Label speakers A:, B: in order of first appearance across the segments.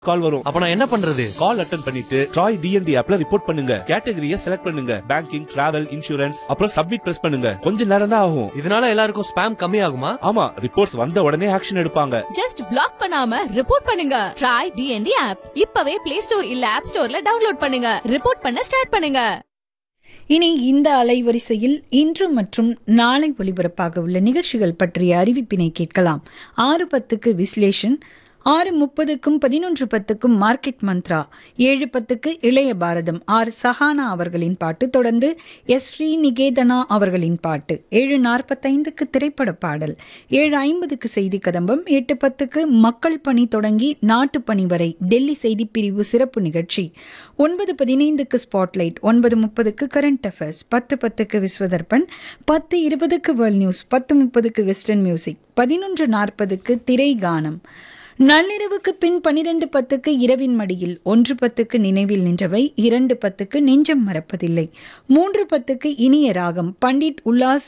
A: கால் வரும்
B: அப்ப நான் என்ன பண்றது
A: கால் அட்டன் பண்ணிட்டு ட்ராய் டிஎன்டி ஆப்ல ரிப்போர்ட் பண்ணுங்க கேட்டகரிய செலக்ட் பண்ணுங்க பேங்கிங் டிராவல் இன்சூரன்ஸ் அப்புறம் சப்மிட் பிரஸ் பண்ணுங்க கொஞ்ச நேரம் தான் ஆகும்
B: இதனால எல்லாருக்கும் ஸ்பேம் கம்மி ஆகுமா
A: ஆமா ரிப்போர்ட்ஸ் வந்த உடனே ஆக்ஷன் எடுப்பாங்க
C: ஜஸ்ட் பிளாக் பண்ணாம ரிப்போர்ட் பண்ணுங்க ட்ரை டிஎன்டி ஆப் இப்பவே பிளே ஸ்டோர் இல்ல ஆப் ஸ்டோர்ல டவுன்லோட் பண்ணுங்க ரிப்போர்ட் பண்ண ஸ்டார்ட் பண்ணுங்க
D: இனி இந்த அலைவரிசையில் இன்று மற்றும் நாளை ஒலிபரப்பாக உள்ள நிகழ்ச்சிகள் பற்றிய அறிவிப்பினை கேட்கலாம் ஆறு பத்துக்கு விஸ்லேஷன் ஆறு முப்பதுக்கும் பதினொன்று பத்துக்கும் மார்க்கெட் மந்த்ரா ஏழு பத்துக்கு இளைய பாரதம் ஆர் சஹானா அவர்களின் பாட்டு தொடர்ந்து எஸ் ஸ்ரீ நிகேதனா அவர்களின் பாட்டு ஏழு நாற்பத்தைந்துக்கு திரைப்பட பாடல் ஏழு ஐம்பதுக்கு செய்தி கதம்பம் எட்டு பத்துக்கு மக்கள் பணி தொடங்கி நாட்டு பணி வரை டெல்லி செய்திப் பிரிவு சிறப்பு நிகழ்ச்சி ஒன்பது பதினைந்துக்கு ஸ்பாட்லைட் ஒன்பது முப்பதுக்கு கரண்ட் அஃபேர்ஸ் பத்து பத்துக்கு விஸ்வதர்பன் பத்து இருபதுக்கு வேர்ல்ட் நியூஸ் பத்து முப்பதுக்கு வெஸ்டர்ன் மியூசிக் பதினொன்று நாற்பதுக்கு திரை கானம் நள்ளிரவுக்கு பின் பனிரெண்டு பத்துக்கு இரவின் மடியில் ஒன்று பத்துக்கு நினைவில் நின்றவை இரண்டு பத்துக்கு நெஞ்சம் மறப்பதில்லை மூன்று பத்துக்கு இனிய ராகம் பண்டிட் உல்லாஸ்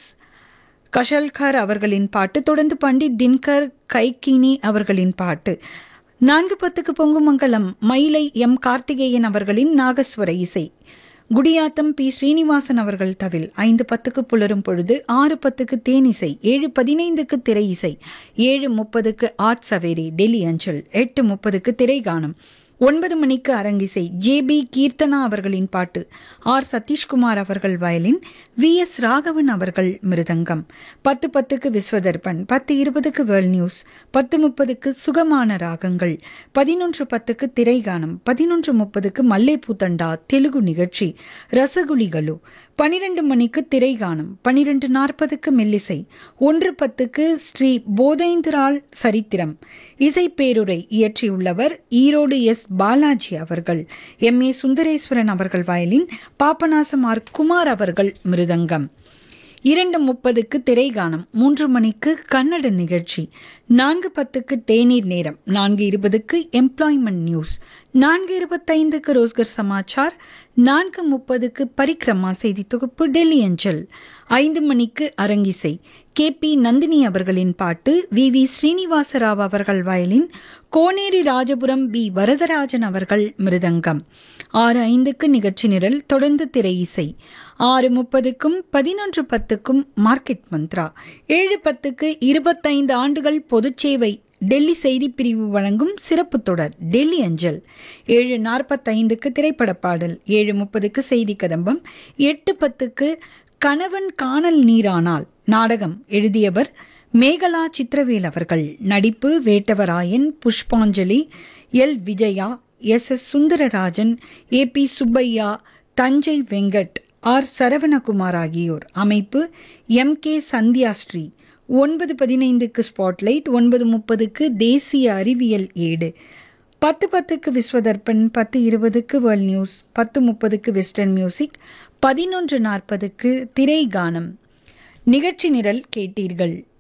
D: கஷல்கர் அவர்களின் பாட்டு தொடர்ந்து பண்டிட் தின்கர் கைகினி அவர்களின் பாட்டு நான்கு பத்துக்கு பொங்குமங்கலம் மயிலை எம் கார்த்திகேயன் அவர்களின் நாகஸ்வர இசை குடியாத்தம் பி ஸ்ரீனிவாசன் அவர்கள் தவில் ஐந்து பத்துக்கு புலரும் பொழுது ஆறு பத்துக்கு தேனிசை ஏழு பதினைந்துக்கு திரை இசை ஏழு முப்பதுக்கு ஆர்ட் சவேரி டெல்லி அஞ்சல் எட்டு முப்பதுக்கு திரைகானம் ஒன்பது மணிக்கு அரங்கிசை ஜே பி கீர்த்தனா அவர்களின் பாட்டு ஆர் சதீஷ்குமார் அவர்கள் வயலின் வி எஸ் ராகவன் அவர்கள் மிருதங்கம் பத்து பத்துக்கு விஸ்வதர்பன் பத்து இருபதுக்கு வேர்ல்ட் நியூஸ் பத்து முப்பதுக்கு சுகமான ராகங்கள் பதினொன்று பத்துக்கு திரைகானம் பதினொன்று முப்பதுக்கு மல்லேபூத்தண்டா தெலுங்கு நிகழ்ச்சி ரசகுலிகளு பனிரெண்டு மணிக்கு திரைகானம் பனிரெண்டு நாற்பதுக்கு மெல்லிசை ஒன்று பத்துக்கு ஸ்ரீ போதைந்திராள் சரித்திரம் இசைப்பேருரை இயற்றியுள்ளவர் ஈரோடு எஸ் பாலாஜி அவர்கள் எம் ஏ சுந்தரேஸ்வரன் அவர்கள் வயலின் பாபநாசம் ஆர் குமார் அவர்கள் மிருதங்கம் இரண்டு முப்பதுக்கு திரைகானம் மூன்று மணிக்கு கன்னட நிகழ்ச்சி நான்கு பத்துக்கு தேநீர் நேரம் நான்கு இருபதுக்கு எம்ப்ளாய்மெண்ட் நியூஸ் நான்கு இருபத்தைந்துக்கு ரோஸ்கர் சமாச்சார் நான்கு முப்பதுக்கு பரிக்ரமா செய்தி தொகுப்பு டெல்லி அஞ்சல் ஐந்து மணிக்கு அரங்கிசை கே பி நந்தினி அவர்களின் பாட்டு வி வி ஸ்ரீனிவாசராவ் அவர்கள் வயலின் கோனேரி ராஜபுரம் பி வரதராஜன் அவர்கள் மிருதங்கம் ஆறு ஐந்துக்கு நிகழ்ச்சி நிரல் தொடர்ந்து திரை இசை ஆறு முப்பதுக்கும் பதினொன்று பத்துக்கும் மார்க்கெட் மந்த்ரா ஏழு பத்துக்கு இருபத்தைந்து ஆண்டுகள் பொதுச்சேவை டெல்லி செய்திப் பிரிவு வழங்கும் சிறப்பு தொடர் டெல்லி அஞ்சல் ஏழு நாற்பத்தைந்துக்கு திரைப்பட பாடல் ஏழு முப்பதுக்கு செய்தி கதம்பம் எட்டு பத்துக்கு கணவன் காணல் நீரானால் நாடகம் எழுதியவர் மேகலா சித்திரவேல் அவர்கள் நடிப்பு Vettavarayan Pushpanjali L Vijaya S S Sundararajan A P Subbaiah Thanjai Venkat R Saravanakumar ஆகியோர் அமைப்பு எம் கே சந்தியாஸ்ரீ ஒன்பது பதினைந்துக்கு ஸ்பாட்லைட் ஒன்பது முப்பதுக்கு தேசிய அறிவியல் ஏடு பத்து பத்துக்கு விஸ்வதர்பன் பத்து இருபதுக்கு வேர்ல்ட் நியூஸ் பத்து முப்பதுக்கு வெஸ்டர்ன் மியூசிக் பதினொன்று நாற்பதுக்கு திரை கானம் நிகழ்ச்சி நிரல் கேட்டீர்கள்